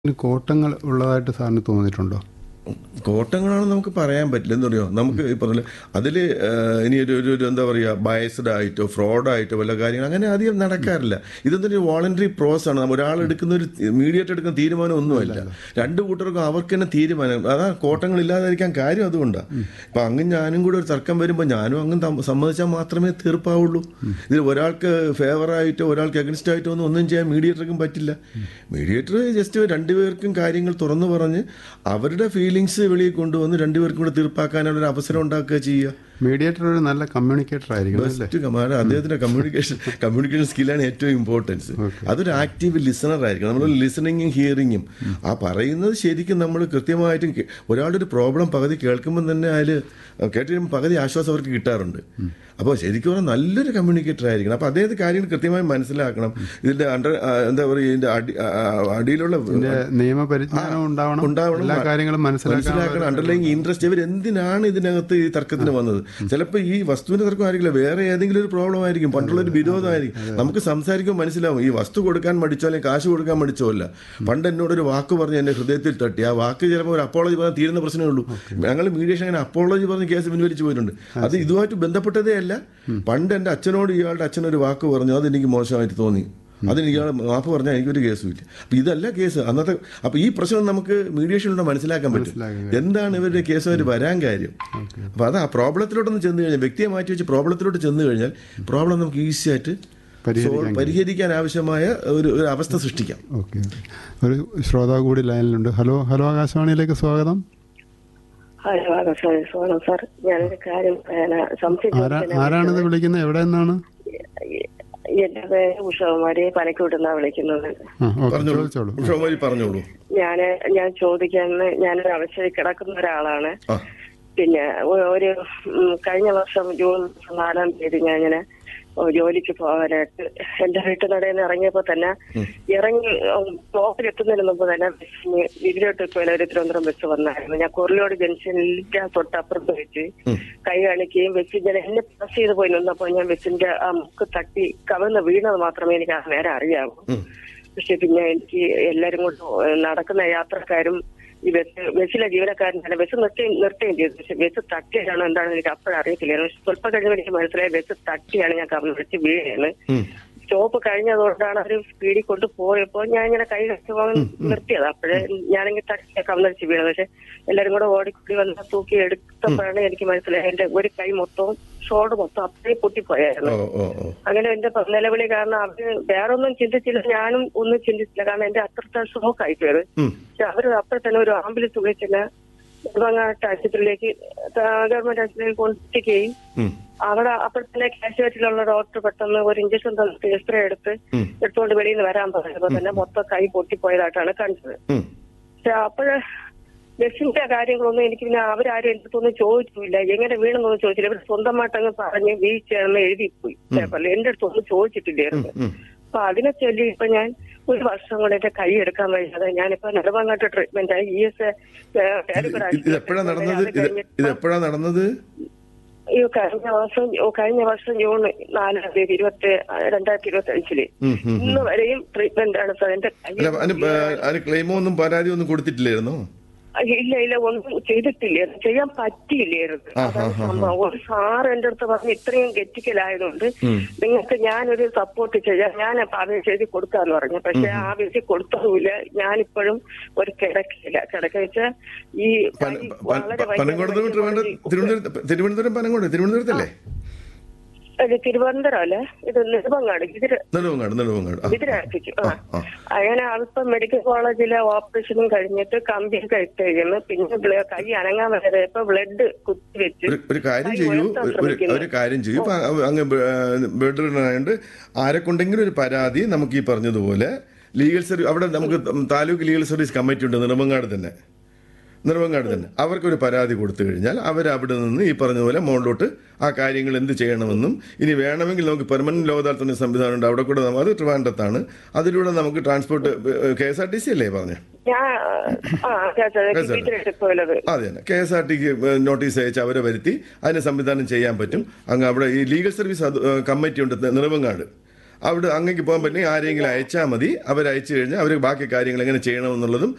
ഇതിന് കോട്ടങ്ങൾ ഉള്ളതായിട്ട് സാറിന് തോന്നിയിട്ടുണ്ടോ കോട്ടങ്ങളാണെന്ന് നമുക്ക് പറയാൻ പറ്റില്ല എന്താ പറയുക നമുക്ക് ഈ പറഞ്ഞ അതിൽ ഇനി ഒരു ഒരു ഒരു എന്താ പറയുക ബയസ്ഡ് ആയിട്ടോ ഫ്രോഡായിട്ടോ വല്ല കാര്യങ്ങൾ അങ്ങനെ അധികം നടക്കാറില്ല ഇതൊന്നും വോളണ്ടറി പ്രോസ് ആണ് നമ്മൾ ഒരാൾ എടുക്കുന്ന ഒരു മീഡിയേറ്റ് എടുക്കുന്ന തീരുമാനം ഒന്നുമല്ല രണ്ട് കൂട്ടർക്കും അവർക്ക് തന്നെ തീരുമാനം അതാ കോട്ടങ്ങൾ ഇല്ലാതിരിക്കാൻ കാര്യം അതുകൊണ്ടാണ് ഇപ്പം അങ്ങും ഞാനും കൂടെ ഒരു തർക്കം വരുമ്പോൾ ഞാനും അങ്ങും തം- സമ്മതിച്ചാൽ മാത്രമേ തീർപ്പാവുള്ളൂ ഇതിൽ ഒരാൾക്ക് ഫേവറായിട്ടോ ഒരാൾക്ക് അഗൻസ്റ്റ് ആയിട്ടോ ഒന്നും ഒന്നും ചെയ്യാൻ മീഡിയേറ്റർക്കും പറ്റില്ല മീഡിയേറ്റർ ജസ്റ്റ് രണ്ടുപേർക്കും കാര്യങ്ങൾ തുറന്നു പറഞ്ഞ് അവരുടെ ഫീലിങ്സ് വെളിയിൽ കൊണ്ടുവന്ന് രണ്ടുപേർക്കും കൂടെ തീർപ്പാക്കാനുള്ള ഒരു അവസരം ഉണ്ടാക്കുക ചെയ്യുക മീഡിയേറ്റർ ഒരു നല്ല കമ്മ്യൂണിക്കേറ്റർ ആയിരിക്കണം അല്ലേ ബെസ്റ്റ് കമാൻഡ് അദ്ദേഹത്തിന്റെ കമ്മ്യൂണിക്കേഷൻ കമ്മ്യൂണിക്കേഷൻ സ്കില്ലാണ് ഏറ്റവും ഇമ്പോർട്ടൻസ് അതൊരു ആക്റ്റീവ് ലിസണർ ആയിരിക്കണം നമ്മൾ ലിസണിങ്ങും ഹിയറിങ്ങും ആ പറയുന്നത് ശരിക്കും നമ്മൾ കൃത്യമായിട്ടും കേ- ഒരാളുടെ ഒരു പ്രോബ്ലം പകുതി കേൾക്കുമ്പോൾ തന്നെ അതിൽ കേട്ട് കഴിയുമ്പോൾ പകുതി ആശ്വാസം അവർക്ക് കിട്ടാറുണ്ട് അപ്പോൾ ശരിക്കും പറഞ്ഞാൽ നല്ലൊരു കമ്മ്യൂണിക്കേറ്റർ ആയിരിക്കണം അപ്പോൾ അദ്ദേഹത്തെ കാര്യങ്ങൾ കൃത്യമായി മനസ്സിലാക്കണം ഇതിന്റെ അണ്ടർ എന്താ പറയുക ഇതിന്റെ അടി ആ, ആ, അടിയിലുള്ള ഇതിന്റെ നിയമപരിജ്ഞാനം ഉണ്ടാവണം ഉണ്ടാവണം. എല്ലാ കാര്യങ്ങളും മനസ്സിലാക്കാൻ മനസ്സിലാക്കണം അണ്ടർലൈങ് ഇൻട്രസ്റ്റ് ഇവർ എന്തിനാണ് ഇതിനകത്ത് ഈ തർക്കത്തിന് വന്നത് ചിലപ്പോൾ ഈ വസ്തുവിന്റെ തർക്കം ആയിരിക്കില്ല വേറെ ഏതെങ്കിലും ഒരു പ്രോബ്ലം ആയിരിക്കും പണ്ടുള്ള ഒരു വിരോധമായിരിക്കും നമുക്ക് സംസാരിക്കുമ്പോൾ മനസ്സിലാവും ഈ വസ്തു കൊടുക്കാൻ മടിച്ചോ അല്ലെങ്കിൽ കാശ് കൊടുക്കാൻ മടിച്ചോ അല്ല പണ്ട് എന്നോട് ഒരു വാക്ക് പറഞ്ഞ് എന്റെ ഹൃദയത്തിൽ തട്ടി ആ വാക്ക് ചിലപ്പോൾ ഒരു അപ്പോളജി പറഞ്ഞാൽ തീരുന്ന പ്രശ്നമേ ഉള്ളൂ ഞങ്ങൾ മീഡിയേഷൻ അങ്ങനെ അപ്പോളജി പറഞ്ഞ് കേസ് പിൻവലിച്ചു പോയിട്ടുണ്ട് അത് ഇതുമായിട്ട് ബന്ധപ്പെട്ടതേ അല്ല പണ്ട് എൻ്റെ അച്ഛനോട് ഇയാളുടെ അച്ഛനൊരു വാക്ക് പറഞ്ഞു അത് എനിക്ക് മോശമായിട്ട് തോന്നി അതിന് ഇയാൾ മാപ്പ് പറഞ്ഞാൽ എനിക്കൊരു കേസും ഇല്ല അപ്പൊ ഇതല്ല കേസ് അന്നത്തെ അപ്പൊ ഈ പ്രശ്നം നമുക്ക് മീഡിയേഷനിലൂടെ മനസ്സിലാക്കാൻ പറ്റും മനസ്സിലാക്കാൻ എന്താണ് ഇവരുടെ കേസുമായിട്ട് വരാൻ കാര്യം അപ്പൊ അത് ആ പ്രോബ്ലത്തിലോട്ടൊന്ന് ചെന്ന് കഴിഞ്ഞാൽ വ്യക്തിയെ മാറ്റി വെച്ച് പ്രോബ്ലത്തിലോട്ട് ചെന്ന് കഴിഞ്ഞാൽ പ്രോബ്ലം നമുക്ക് ഈസി ആയിട്ട് പരിഹരിക്കാൻ solve- പരിഹരിക്കാൻ ആവശ്യമായ ഒരു ഒരു അവസ്ഥ സൃഷ്ടിക്കാം ഓക്കെ ഒരു ശ്രോതാവ് കൂടി ലൈനിലുണ്ട് ഹലോ ഹലോ ആകാശവാണിയിലേക്ക് സ്വാഗതം ഹലോ ആകാശവാണി സോണം സാർ ഞാനൊരു കാര്യം പറയാനാ സംശയം ആരാ ചോദിക്കാനാ ആരാണിത് വിളിക്കുന്നത് എവിടെ നിന്നാണ് എന്റെ പേര് ഉഷകുമാരി പനക്കൂട്ടുന്നാ വിളിക്കുന്നത് ആ ഓക്കെ പറഞ്ഞോളൂ ചോദിച്ചോളൂ ഉഷോമാരി പറഞ്ഞോളൂ ഞാന് ഞാൻ ചോദിക്കാൻ ഞാനൊരു അവസ്ഥയിൽ കിടക്കുന്ന ഒരാളാണ് ആ പിന്നെ ഒ- ഒരു ഉം, കഴിഞ്ഞ വർഷം ജൂൺ നാലാം തീയതി ഞാൻ ഇങ്ങനെ ഓ, ജോലിക്ക് പോകാനായിട്ട് എന്റെ വീട്ടു നടയിൽ നിന്ന് ഇറങ്ങിയപ്പോ തന്നെ ഇറങ്ങി ബ്ലോക്കിൽ എത്തുന്നതിന് മുമ്പ് തന്നെ ബസ്സിന് ഇതിലോട്ട് പോലെ ഒരു തിരുവനന്തപുരം ബസ് വന്നായിരുന്നു ഞാൻ കൊറിലോട് ജംഗ്ഷനിൽ തൊട്ടപ്പുറത്ത് വെച്ച് കൈ കാണിക്കുകയും ബസ് ഇങ്ങനെ എന്നെ പാസ് ചെയ്ത് പോയി നിന്നപ്പോൾ ഞാൻ ബസ്സിന്റെ ആ മുക്ക് തട്ടി കവിന്ന് വീണത് മാത്രമേ എനിക്ക് ആ നേരം അറിയാവൂ പക്ഷെ പിന്നെ എനിക്ക് എല്ലാരും കൂടെ നടക്കുന്ന യാത്രക്കാരും ഈ ബസ് ബസ്സിലെ ജീവനക്കാരൻ തന്നെ ബസ് നിർത്തി നിർത്തുകയും ചെയ്തു പക്ഷെ ബസ് തട്ടിയാണോ എന്താണെന്ന് എനിക്ക് അപ്പോഴും അറിയത്തില്ലായിരുന്നു പക്ഷെ സ്വല്പം കഴിഞ്ഞപ്പോൾ എനിക്ക് മനസ്സിലായി ബസ് തട്ടിയാണ് ഞാൻ കവന്ന് വെച്ച് വീഴാണ് ഉം. സ്റ്റോപ്പ് കഴിഞ്ഞതുകൊണ്ടാണ് അവർ സ്പീഡിൽ കൊണ്ട് പോയപ്പോൾ ഞാൻ ഇങ്ങനെ കൈ കച്ചു പോകാൻ നിർത്തിയത് അപ്പോഴേ ഞാനിങ്ങനെ തട്ടി കവന്നടിച്ച് വീണത് പക്ഷെ എല്ലാരും കൂടെ ഓടിക്കൂടി വന്ന് തൂക്കി എടുത്തപ്പോഴാണ് എനിക്ക് മനസ്സിലായത് എന്റെ ഒരു കൈ മൊത്തവും ഷോൾഡർ മൊത്തം അത്രയും പൊട്ടിപ്പോയായിരുന്നു ഓ ഓ ഓ അങ്ങനെ എന്റെ പ- നിലവിളി കാരണം അവര് വേറെ ഒന്നും ചിന്തിച്ചില്ല ഞാനും ഒന്നും ചിന്തിച്ചില്ല കാരണം എന്റെ അത്രത്തെ ഷോക്ക് ആയിപ്പോയത് ഉം. പക്ഷെ അവര് അപ്പോൾ തന്നെ ഒരു ആംബുലൻസ് വിളിച്ചില്ല നെടുമങ്ങാട്ട് ആശുപത്രിയിലേക്ക് ത- ഗവൺമെന്റ് ആശുപത്രിയിൽ കൊണ്ടെത്തിക്കുകയും ഉം. അവിടെ അപ്പോൾ തന്നെ കാഷ്വാലിറ്റിയിലുള്ള ഡോക്ടർ പെട്ടെന്ന് ഒരു ഇഞ്ചക്ഷൻ തന്നിട്ട് എക്സ്റേ എടുത്ത് ഉം. എടുത്തുകൊണ്ട് വെളിയിൽ നിന്ന് വരാൻ പറഞ്ഞപ്പോ തന്നെ മൊത്തം കൈ പൊട്ടിപ്പോയതായിട്ടാണ് കണ്ടത് ഉം. പക്ഷെ അപ്പോഴ് ബസ്സിന്റെ കാര്യങ്ങളൊന്നും എനിക്ക് പിന്നെ അവരാരും എന്റെ അടുത്തൊന്നും ചോദിച്ചില്ല എങ്ങനെ വീണെന്നൊന്നും ചോദിച്ചില്ല ഇവർ സ്വന്തമായിട്ടങ്ങ് പറഞ്ഞ് വീഴ്ചയാണെന്ന് എഴുതിപ്പോയി പേപ്പറിൽ എന്റെ അടുത്തൊന്നും ചോദിച്ചിട്ടില്ലായിരുന്നു ഉം. അപ്പൊ അതിനെ ചൊല്ലി ഇപ്പൊ ഞാൻ ഒരു വർഷം കൊണ്ട് എന്റെ കൈ എടുക്കാൻ വയ്യാതെ ഞാനിപ്പോ നെടുമങ്ങാട്ട് ട്രീറ്റ്മെന്റ് ആയി ഇ എസ് ഇത് എപ്പോഴാ നടന്നത് ഇത് ഇത് എപ്പോഴാ നടന്നത് ഈ കഴിഞ്ഞ വർഷം ഓ, കഴിഞ്ഞ വർഷം ജൂൺ നാലാം തീയതി ഇരുപത്തി രണ്ടായിരത്തി ഇരുപത്തി അഞ്ചില് ഉം, ഉം, ഉം. ഇന്ന് വരെയും ട്രീറ്റ്മെന്റ് ആണ് സാർ എന്റെ കൈ അല്ല അതിന് ആ, അതിന് ക്ലെയിമോ ഒന്നും പരാതി ഒന്നും കൊടുത്തിട്ടില്ലായിരുന്നോ ഇല്ല ഇല്ല ഒന്നും ചെയ്തിട്ടില്ല ചെയ്യാൻ പറ്റിയില്ലായിരുന്നു ആ, അതാണ് ആ, ആ, സംഭവം ഒരു സാർ എന്റെ അടുത്ത് പറഞ്ഞ് ഇത്രയും ഗെറ്റിക്കലായതുകൊണ്ട് ഉം. നിങ്ങൾക്ക് ഞാനൊരു സപ്പോർട്ട് ചെയ്യാം ഞാൻ അപേക്ഷ എഴുതി കൊടുക്കാന്ന് പറഞ്ഞു പക്ഷെ ആ അപേക്ഷ കൊടുത്തതുമില്ല ഞാനിപ്പോഴും ഒരു കിടക്കില്ല കിടക്ക വെച്ചാൽ ഈ പന- കൈ പ- വളരെ പ- പനങ്കോട് ഭയങ്കരമായിട്ട് ട്രിവാൻഡ്രം തിരുവനന്തപുരം തിരുവനന്തപുരം പനങ്കോട് തിരുവനന്തപുരത്തല്ലേ ഇത് തിരുവനന്തപുരം അല്ലേ ഇത് നെടുമങ്ങാട് ഇതിര് നെടുവങ്ങാട് നെടുവങ്ങാട് ആ. ഇതിരാക്കിച്ചു ആ ആ. അങ്ങനെ അല്പം മെഡിക്കൽ കോളേജിലെ ഓപ്പറേഷനും കഴിഞ്ഞിട്ട് കമ്പിയൊക്കെ ഇട്ടേക്കുന്നു പിന്നെ ബ്ല- കൈ അനങ്ങാൻ വരെ ഇപ്പൊ ബ്ലഡ് കുത്തിവെച്ച് ഒരു ഒരു കാര്യം കൈ ചെയ്യൂ ഉയർത്താൻ ഒരു- ഒരു ശ്രമിക്കുന്നു. ഒരു കാര്യം ചെയ്യൂ ഇപ്പൊ അ- അങ്ങ് ബെഡ് ആയതുകൊണ്ട് ആരെക്കൊണ്ടെങ്കിലും ഒരു പരാതി നമുക്ക് ഈ പറഞ്ഞതുപോലെ ലീഗൽ സർവീസ് അവിടെ നമുക്ക് താലൂക്ക് ലീഗൽ സർവീസ് കമ്മിറ്റി ഉണ്ട് നെടുമങ്ങാട് തന്നെ നെടുമങ്ങാട് തന്നെ അവർക്കൊരു പരാതി കൊടുത്തു കഴിഞ്ഞാൽ അവർ അവിടെ നിന്ന് ഈ പറഞ്ഞതുപോലെ മുകളിലോട്ട് ആ കാര്യങ്ങൾ എന്ത് ചെയ്യണമെന്നും ഇനി വേണമെങ്കിൽ നമുക്ക് പെർമനന്റ് ലോകതാൽത്തന്നെ സംവിധാനം ഉണ്ട് അവിടെ കൂടെ നമ്മ- അത് ട്രിവാൻഡ്രത്താണ് അതിലൂടെ നമുക്ക് transport K S R T C അല്ലേ പറഞ്ഞു ഞാൻ ആ ഇതിരെടുക്കുള്ളത് അതെ തന്നെ കെ എസ് ആർ ടിക്ക് നോട്ടീസ് അയച്ച് അവരെ വരുത്തി അതിന് സംവിധാനം ചെയ്യാൻ പറ്റും അങ്ങ് അവിടെ ഈ ലീഗൽ സർവീസ് അത് കമ്മിറ്റി ഉണ്ട് നെടുമങ്ങാട് അവിടെ അങ്ങേക്ക് പോകാൻ പറ്റുമെങ്കിൽ ആരെങ്കിലും അയച്ചാൽ മതി അവർ അയച്ചു കഴിഞ്ഞാൽ അവർ ബാക്കി കാര്യങ്ങൾ എങ്ങനെ ചെയ്യണമെന്നുള്ളതും